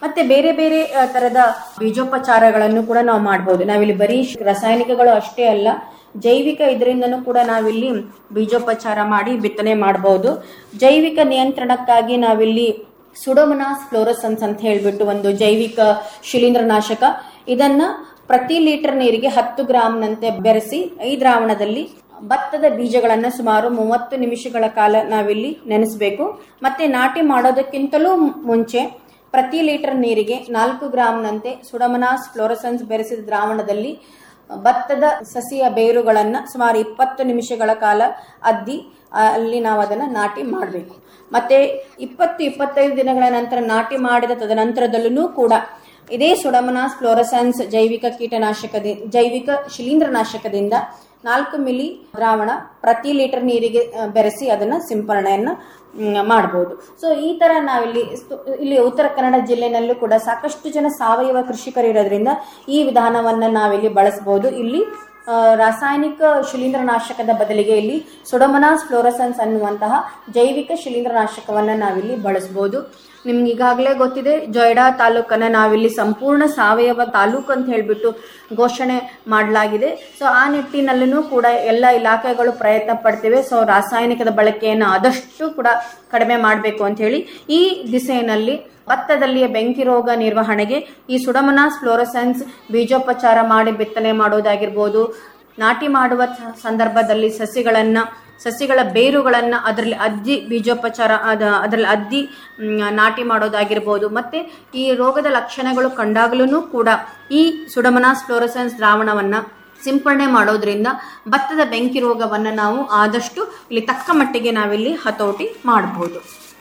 ಮತ್ತೆ ಬೇರೆ ಬೇರೆ ಆ, ತರದ ಬೀಜೋಪಚಾರಗಳನ್ನು ಕೂಡ ನಾವು ಮಾಡಬಹುದು ನಾವಿಲ್ಲಿ ಬರೀ ರಾಸಾಯನಿಕಗಳು ಅಷ್ಟೇ ಅಲ್ಲ ಜೈವಿಕ ಇದರಿಂದನೂ ಕೂಡ ನಾವಿಲ್ಲಿ ಬೀಜೋಪಚಾರ ಮಾಡಿ ಬಿತ್ತನೆ ಮಾಡಬಹುದು ಜೈವಿಕ ನಿಯಂತ್ರಣಕ್ಕಾಗಿ ನಾವಿಲ್ಲಿ ಸುಡೋಮನಾಸ್ ಫ್ಲೋರಸನ್ಸ್ ಅಂತ ಹೇಳ್ಬಿಟ್ಟು ಒಂದು ಜೈವಿಕ ಶಿಲೀಂಧ್ರನಾಶಕ ಇದನ್ನ ಪ್ರತಿ ಲೀಟರ್ ನೀರಿಗೆ ಹತ್ತು ಗ್ರಾಂನಂತೆ ಬೆರೆಸಿ ಈ ದ್ರಾವಣದಲ್ಲಿ ಭತ್ತದ ಬೀಜಗಳನ್ನ ಸುಮಾರು ಮೂವತ್ತು ನಿಮಿಷಗಳ ಕಾಲ ನಾವಿಲ್ಲಿ ನೆನೆಸಬೇಕು ಮತ್ತೆ ನಾಟಿ ಮಾಡೋದಕ್ಕಿಂತಲೂ ಮುಂಚೆ ಪ್ರತಿ ಲೀಟರ್ ನೀರಿಗೆ ನಾಲ್ಕು ಗ್ರಾಂನಂತೆ ಸುಡಮನಾಸ್ ಫ್ಲೋರಸನ್ಸ್ ಬೆರೆಸಿದ ದ್ರಾವಣದಲ್ಲಿ ಭತ್ತದ ಸಸಿಯ ಬೇರುಗಳನ್ನ ಸುಮಾರು ಇಪ್ಪತ್ತು ನಿಮಿಷಗಳ ಕಾಲ ಅದ್ದಿ ಆ, ಅಲ್ಲಿ ನಾವು ಅದನ್ನ ನಾಟಿ ಮಾಡಬೇಕು ಮತ್ತೆ ಇಪ್ಪತ್ತು ಇಪ್ಪತ್ತೈದು ದಿನಗಳ ನಂತರ ನಾಟಿ ಮಾಡಿದ ತದನಂತರದಲ್ಲೂ ಕೂಡ ಇದೇ ಸುಡಮನಾಸ್ ಫ್ಲೋರಸನ್ಸ್ ಜೈವಿಕ ಕೀಟನಾಶಕದ ಜೈವಿಕ ಶಿಲೀಂಧ್ರನಾಶಕದಿಂದ ನಾಲ್ಕು ಮಿಲಿ ದ್ರಾವಣ ಪ್ರತಿ ಲೀಟರ್ ನೀರಿಗೆ ಆ, ಬೆರೆಸಿ ಅದನ್ನ ಸಿಂಪರಣೆಯನ್ನ ಮಾಡಬಹುದು ಸೊ ಈ ತರ ನಾವಿಲ್ಲಿ ಸ್ತು- ಇಲ್ಲಿ ಉತ್ತರ ಕನ್ನಡ ಜಿಲ್ಲೆನಲ್ಲೂ ಕೂಡ ಸಾಕಷ್ಟು ಜನ ಸಾವಯವ ಕೃಷಿಕರು ಇರೋದ್ರಿಂದ ಈ ವಿಧಾನವನ್ನ ನಾವಿಲ್ಲಿ ಬಳಸಬಹುದು ಇಲ್ಲಿ ಆ, ರಾಸಾಯನಿಕ ಶಿಲೀಂಧ್ರನಾಶಕದ ಬದಲಿಗೆ ಇಲ್ಲಿ ಸುಡಮನಾಸ್ ಫ್ಲೋರಸನ್ಸ್ ಅನ್ನುವಂತಹ ಜೈವಿಕ ಶಿಲೀಂಧ್ರನಾಶಕವನ್ನ ನಾವಿಲ್ಲಿ ಬಳಸಬಹುದು ನಿಮ್ಗೆ ಈಗಾಗಲೇ ಗೊತ್ತಿದೆ ಜೊಯ್ಡಾ ತಾಲೂಕನ್ನ ನಾವಿಲ್ಲಿ ಸಂಪೂರ್ಣ ಸಾವಯವ ತಾಲೂಕು ಅಂತ ಹೇಳ್ಬಿಟ್ಟು ಘೋಷಣೆ ಮಾಡಲಾಗಿದೆ ಸೊ ಆ ನಿಟ್ಟಿನಲ್ಲೂ ಕೂಡ ಎಲ್ಲ ಇಲಾಖೆಗಳು ಪ್ರಯತ್ನ ಪಡ್ತಿವೆ ಸೊ ರಾಸಾಯನಿಕದ ಬಳಕೆಯನ್ನು ಆದಷ್ಟು ಕೂಡ ಕಡಿಮೆ ಮಾಡಬೇಕು ಅಂತ ಹೇಳಿ ಈ ದಿಸೆಯಲ್ಲಿ ಭತ್ತದಲ್ಲಿಯ ಬೆಂಕಿ ರೋಗ ನಿರ್ವಹಣೆಗೆ ಈ ಸುಡಮನಾಸ್ ಫ್ಲೋರಸೆನ್ಸ್ ಬೀಜೋಪಚಾರ ಮಾಡಿ ಬಿತ್ತನೆ ಮಾಡೋದಾಗಿರ್ಬೋದು ನಾಟಿ ಮಾಡುವ ಸ- ಸಂದರ್ಭದಲ್ಲಿ ಸಸಿಗಳನ್ನ ಸಸಿಗಳ ಬೇರುಗಳನ್ನ ಅದರಲ್ಲಿ ಅದ್ದಿ ಬೀಜೋಪಚಾರ ಅದ ಅದರಲ್ಲಿ ಅದ್ದಿ ಮ್, ನಾಟಿ ಮಾಡೋದಾಗಿರ್ಬೋದು ಮತ್ತೆ ಈ ರೋಗದ ಲಕ್ಷಣಗಳು ಕಂಡಾಗಲೂ ಕೂಡ ಈ ಸುಡಮನಾಸ್ ಫ್ಲೋರಸೆನ್ಸ್ ದ್ರಾವಣವನ್ನ ಸಿಂಪರಣೆ ಮಾಡೋದ್ರಿಂದ ಭತ್ತದ ಬೆಂಕಿ ರೋಗವನ್ನು ನಾವು ಆದಷ್ಟು ಇಲ್ಲಿ ತಕ್ಕ ಮಟ್ಟಿಗೆ ನಾವಿಲ್ಲಿ ಹತೋಟಿ ಮಾಡಬಹುದು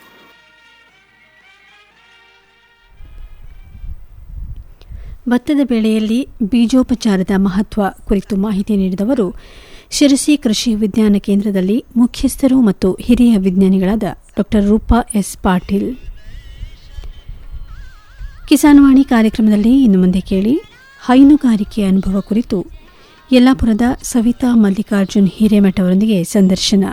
ಭತ್ತದ ಬೆಳೆಯಲ್ಲಿ ಬೀಜೋಪಚಾರದ ಮಹತ್ವ ಕುರಿತು ಮಾಹಿತಿ ನೀಡಿದವರು ಶಿರಸಿ ಕೃಷಿ ವಿಜ್ಞಾನ ಕೇಂದ್ರದಲ್ಲಿ ಮುಖ್ಯಸ್ಥರು ಮತ್ತು ಹಿರಿಯ ವಿಜ್ಞಾನಿಗಳಾದ ಡಾ ರೂಪಾ ಎಸ್ ಪಾಟೀಲ್ ಕಿಸಾನ್ವಾಣಿ ಕಾರ್ಯಕ್ರಮದಲ್ಲಿ ಇನ್ನು ಮುಂದೆ ಕೇಳಿ ಹೈನುಗಾರಿಕೆ ಅನುಭವ ಕುರಿತು ಯಲ್ಲಾಪುರದ ಸವಿತಾ ಮಲ್ಲಿಕಾರ್ಜುನ್ ಹಿರೇಮಠ ಅವರೊಂದಿಗೆ ಸಂದರ್ಶನ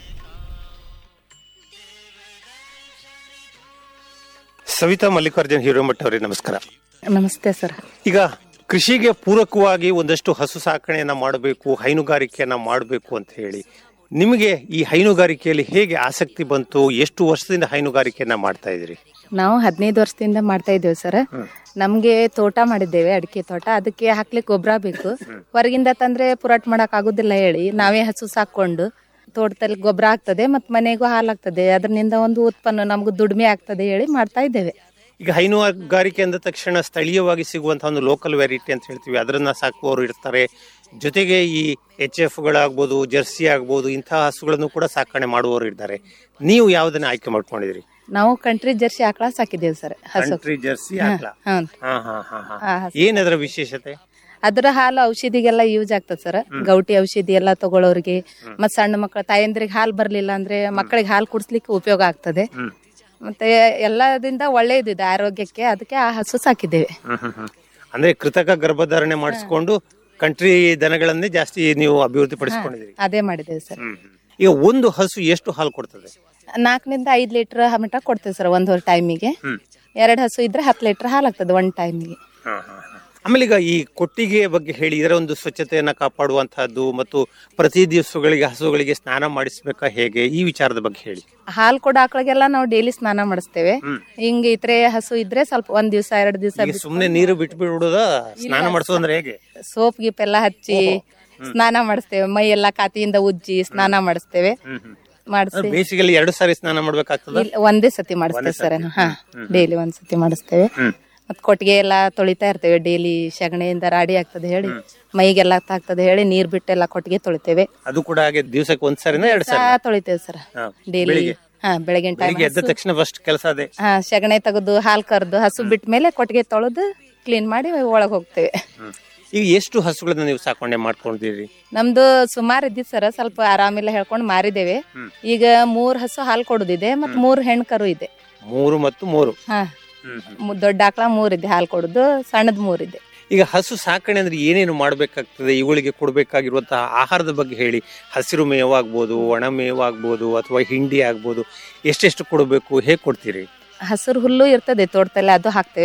ಸವಿತಾ ಮಲ್ಲಿಕಾರ್ಜುನ್ ಹಿರೇಮಠ ಅವರೇ ನಮಸ್ಕಾರ ನಮಸ್ತೆ ಸರ್ ಈಗ ಕೃಷಿಗೆ ಪೂರಕವಾಗಿ ಒಂದಷ್ಟು ಹಸು ಸಾಕಣೆಯನ್ನ ಮಾಡಬೇಕು ಹೈನುಗಾರಿಕೆಯನ್ನ ಮಾಡಬೇಕು ಅಂತ ಹೇಳಿ ನಿಮಗೆ ಈ ಹೈನುಗಾರಿಕೆಯಲ್ಲಿ ಹೇಗೆ ಆಸಕ್ತಿ ಬಂತು ಎಷ್ಟು ವರ್ಷದಿಂದ ಹೈನುಗಾರಿಕೆಯನ್ನ ಮಾಡ್ತಾ ಇದ್ರಿ ನಾವು ಹದಿನೈದು ವರ್ಷದಿಂದ ಮಾಡ್ತಾ ಇದ್ದೇವೆ ಸರ್ ನಮ್ಗೆ ತೋಟ ಮಾಡಿದ್ದೇವೆ ಅಡಿಕೆ ತೋಟ ಅದಕ್ಕೆ ಹಾಕ್ಲಿಕ್ಕೆ ಗೊಬ್ಬರ ಬೇಕು ಹೊರಗಿಂದ ತಂದ್ರೆ ಪುರಾಟ್ ಮಾಡಕ್ ಆಗುದಿಲ್ಲ ಹೇಳಿ ನಾವೇ ಹಸು ಸಾಕೊಂಡು ತೋಟದಲ್ಲಿ ಗೊಬ್ಬರ ಆಗ್ತದೆ ಮತ್ ಮನೆಗೂ ಹಾಲಾಗ್ತದೆ ಅದರಿಂದ ಒಂದು ಉತ್ಪನ್ನ ನಮ್ಗೆ ದುಡಿಮೆ ಆಗ್ತದೆ ಹೇಳಿ ಮಾಡ್ತಾ ಇದ್ದೇವೆ ಈಗ ಹೈನುಗಾರಿಕೆ ಅಂದ ತಕ್ಷಣ ಸ್ಥಳೀಯವಾಗಿ ಸಿಗುವಂತಹ ಒಂದು ಲೋಕಲ್ ವೆರೈಟಿ ಅಂತ ಹೇಳ್ತೀವಿ ಅದನ್ನ ಸಾಕುವವರು ಇರ್ತಾರೆ ಜೊತೆಗೆ ಈ ಎಚ್ ಎಫ್ ಗಳಾಗ್ಬೋದು ಜರ್ಸಿ ಆಗ್ಬೋದು ಇಂತಹ ಹಸುಗಳನ್ನು ಕೂಡ ಸಾಕಣೆ ಮಾಡುವವರು ಇದ್ದಾರೆ ನೀವು ಯಾವ್ದನ್ನ ಆಯ್ಕೆ ಮಾಡ್ಕೊಂಡಿದ್ರಿ ನಾವು ಕಂಟ್ರಿ ಜರ್ಸಿ ಆಕಳ ಸಾಕಿದ್ದೇವೆ ಸರ್ ಹಸು ಕಂಟ್ರಿ ಜರ್ಸಿ ಹಾಕ್ಲಾ ಹ್ಮ್ ಹಾ ಹಾ ಹಾ ಹಾ ಆ ಹಸು. ಏನದರ ವಿಶೇಷತೆ ಅದ್ರ ಹಾಲು ಔಷಧಿಗೆಲ್ಲ ಯೂಸ್ ಆಗ್ತದೆ ಸರ್ ಗೌಟಿ ಔಷಧಿ ಎಲ್ಲ ತಗೊಳ್ಳೋರಿಗೆ ಮತ್ ಸಣ್ಣ ಮಕ್ಕಳ ತಾಯಂದ್ರಿಗೆ ಹಾಲು ಬರ್ಲಿಲ್ಲ ಅಂದ್ರೆ ಮಕ್ಕಳಿಗೆ ಹಾಲು ಕುಡಿಸ್ಲಿಕ್ಕೆ ಉಪಯೋಗ ಆಗ್ತದೆ ಮತ್ತೆ ಎಲ್ಲದಿಂದ ಒಳ್ಳೇದಿದೆ ಆರೋಗ್ಯಕ್ಕೆ ಅದಕ್ಕೆ ಆ ಹಸು ಸಾಕಿದ್ದೇವೆ ಹ್ಮ್ ಹ್ಮ್ ಹ್ಮ್. ಅಂದ್ರೆ ಕೃತಕ ಗರ್ಭಧಾರಣೆ ಮಾಡಿಸ್ಕೊಂಡು ಕಂಟ್ರಿ ದನಗಳನ್ನೇ ಜಾಸ್ತಿ ನೀವು ಅಭಿವೃದ್ಧಿ ಪಡಿಸ್ಕೊಂಡಿದ್ದೀರಿ ಅದೇ ಮಾಡಿದ್ದೇವೆ ಸರ್ ಹ್ಮ್ ಹ್ಮ್. ಈಗ ಒಂದು ಹಸು ಎಷ್ಟು ಹಾಲು ಕೊಡ್ತದೆ ನಾಲ್ಕರಿಂದ ಐದ್ ಲೀಟರ್ ಮಟ ಕೊಡ್ತೇವೆ ಸರ್ ಒಂದು ಟೈಮಿಗೆ ಹ್ಮ್. ಎರಡು ಹಸು ಇದ್ರೆ ಹತ್ತು ಲೀಟರ್ ಹಾಲು ಆಗ್ತದೆ ಒಂದ್ ಟೈಮಿಗೆ ಆಮೇಲೆ ಈಗ ಈ ಕೊಟ್ಟಿಗೆ ಬಗ್ಗೆ ಹೇಳಿ ಇದರ ಒಂದು ಸ್ವಚ್ಛತೆಯನ್ನ ಕಾಪಾಡುವಂತಹದ್ದು ಮತ್ತು ಪ್ರತಿ ದಿವಸಗಳಿಗೆ ಹಸುಗಳಿಗೆ ಸ್ನಾನ ಮಾಡಿಸ್ಬೇಕಾ ಹೇಗೆ ಈ ವಿಚಾರದ ಬಗ್ಗೆ ಹೇಳಿ ಹಾಲು ಕೊಡೋ ಆಕಳಿಗೆಲ್ಲ ನಾವು ಡೈಲಿ ಸ್ನಾನ ಮಾಡಿಸ್ತೇವೆ ಹಿಂಗೆ ಇದ್ರೆ ಹಸು ಇದ್ರೆ ಸ್ವಲ್ಪ ಒಂದ್ ದಿವಸ ಎರಡು ದಿವಸ ಈಗ ಸುಮ್ನೆ ನೀರು ಬಿಟ್ಟು ಬಿಡುವುದ ಸ್ನಾನ ಮಾಡಿಸೋದಂದ್ರೆ ಹೇಗೆ ಸೋಪ್ ಗೀಪ್ ಎಲ್ಲ ಹಚ್ಚಿ ಸ್ನಾನ ಮಾಡಿಸ್ತೇವೆ ಮೈ ಎಲ್ಲ ಕಾತಿಯಿಂದ ಉಜ್ಜಿ ಸ್ನಾನ ಮಾಡಿಸ್ತೇವೆ ಮಾಡಿಸಿ ಬೇಸಿಗೆಯಲ್ಲಿ ಎರಡು ಸಾರಿ ಸ್ನಾನ ಮಾಡ್ಬೇಕಾಗ್ತದ ಇಲ್ಲ, ಒಂದೇ ಸತಿ ಮಾಡಿಸ್ತೇವೆ ಸರ್ ಹಾ ಡೈಲಿ ಒಂದ್ ಸತಿ ಮಾಡಿಸ್ತೇವೆ ಮತ್ ಕೊಟ್ಟಿಗೆ ಎಲ್ಲ ತೊಳಿತಾ ಇರ್ತೇವೆ ಡೈಲಿ ಸಗಣಿಯಿಂದ ರಾಡಿ ಆಗ್ತದೆ ಹೇಳಿ ಮೈಗೆಲ್ಲ ಆಗ್ತದೆ ಹೇಳಿ ನೀರ್ ಬಿಟ್ಟೆಲ್ಲ ಕೊಟ್ಟಿಗೆ ತೊಳಿತೇವೆ ಅದು ಕೂಡ ಹಾಗೆ ದಿವಸಕ್ಕೆ ಒಂದ್ ಸಾರಿನ ಎರಡು ಸಾರಿ ಆ, ತೊಳಿತೇವೆ ಸರ್ ಹಾ. ಡೈಲಿ ಬೆಳಿಗ್ಗೆ? ಹಾ ಬೆಳಗಿನ ಟೈಮ್ ಬೆಳಿಗ್ಗೆ ಎದ್ದ ತಕ್ಷಣ ಫಸ್ಟ್ ಕೆಲಸ ಅದೇ ಹಾ ಸಗಣಿ ತೆಗೆದು ಹಾಲ್ ಕರೆದು ಹಸು ಬಿಟ್ಟ ಮೇಲೆ ಕೊಟ್ಟಿಗೆ ತೊಳೆದು ಕ್ಲೀನ್ ಮಾಡಿ ಒಳಗ್ ಹೋಗ್ತೇವೆ ಈಗ ಎಷ್ಟು ಹಸುಗಳನ್ನ ನೀವು ಸಾಕಣೆ ಮಾಡ್ಕೊಂಡಿದ್ದೀರಿ ನಮ್ದು ಸುಮಾರು ಇದ್ದಿತ್ತು ಸರ್ ಸ್ವಲ್ಪ ಆರಾಮಿಲ್ಲ ಹೇಳ್ಕೊಂಡು ಮಾರಿದ್ದೇವೆ ಈಗ ಮೂರ್ ಹಸು ಹಾಲು ಕೊಡುದಿದೆ ಮತ್ ಮೂರ್ ಹೆಣ್ ಕರು ಇದೆ ಮೂರು ಮತ್ತು ಮೂರು ಹಾ ಮು- ದೊಡ್ಡ ಆಕಳ ಮೂರ್ ಇದೆ ಹಾಲು ಕೊಡುದು ಸಣ್ಣದ್ ಮೂರ್ ಇದೆ ಈಗ ಹಸು ಸಾಕಣೆ ಅಂದ್ರೆ ಏನೇನು ಮಾಡ್ಬೇಕಾಗ್ತದೆ ಇವುಗಳಿಗೆ ಕೊಡ್ಬೇಕಾಗಿರುವಂತಹ ಆಹಾರದ ಬಗ್ಗೆ ಹೇಳಿ ಹಸಿರು ಮೇವಾಗ್ಬೋದು ಒಣ ಮೇವಾಗ್ಬೋದು ಅಥವಾ ಹಿಂಡಿ ಆಗ್ಬೋದು ಎಷ್ಟೆಷ್ಟು ಕೊಡಬೇಕು ಹೇಗೆ ಕೊಡ್ತೀರಿ ಹಸಿರು ಹುಲ್ಲು ಇರ್ತದೆ ತೋಟದಲ್ಲಿ ಅದು ಹಾಕ್ತೇವೆ